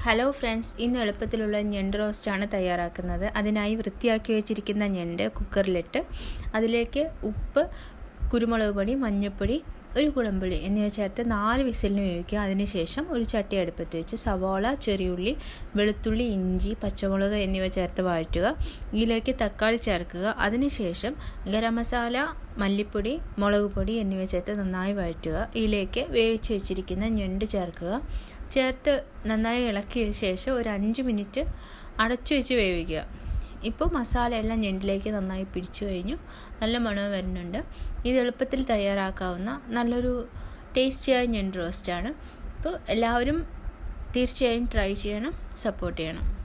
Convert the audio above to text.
hello friends ഇന്ന് എളുപ്പത്തിലുള്ള ഞണ്ട് റോസ്റ്റാണ് തയ്യാറാക്കുന്നത് അതിനായി വൃത്തിയാക്കി വെച്ചിരിക്കുന്ന ഞണ്ട് കുക്കറിലിട്ട് അതിലേക്ക് ഉപ്പ് കുരുമുളക് പൊടി മഞ്ഞൾപ്പൊടി ഒരു കുളമ്പുളി എന്നിവ ചേർത്ത് നാല് വിസിലിന് വേവിക്കുക അതിനുശേഷം ഒരു ചട്ടി അടുപ്പത്ത് വെച്ച് സവാള ചെറിയുള്ളി വെളുത്തുള്ളി ഇഞ്ചി പച്ചമുളക് എന്നിവ ചേർത്ത് വഴറ്റുക ഇതിലേക്ക് തക്കാളി ചേർക്കുക അതിനുശേഷം ഗരം മസാല മല്ലിപ്പൊടി മുളക് പൊടി എന്നിവ ചേർത്ത് നന്നായി വഴറ്റുക ഇതിലേക്ക് വേവിച്ച് വെച്ചിരിക്കുന്ന ഞണ്ട് ചേർക്കുക ചേർത്ത് നന്നായി ഇളക്കിയ ശേഷം ഒരു അഞ്ച് മിനിറ്റ് അടച്ചു വെച്ച് വേവിക്കുക ഇപ്പോൾ മസാല എല്ലാം ഞണ്ടിലേക്ക് നന്നായി പിടിച്ചു കഴിഞ്ഞു നല്ല മണം വരുന്നുണ്ട് ഇത് എളുപ്പത്തിൽ തയ്യാറാക്കാവുന്ന നല്ലൊരു ടേസ്റ്റിയായ ഞണ്ട് റോസ്റ്റാണ് അപ്പോൾ എല്ലാവരും തീർച്ചയായും ട്രൈ ചെയ്യണം സപ്പോർട്ട് ചെയ്യണം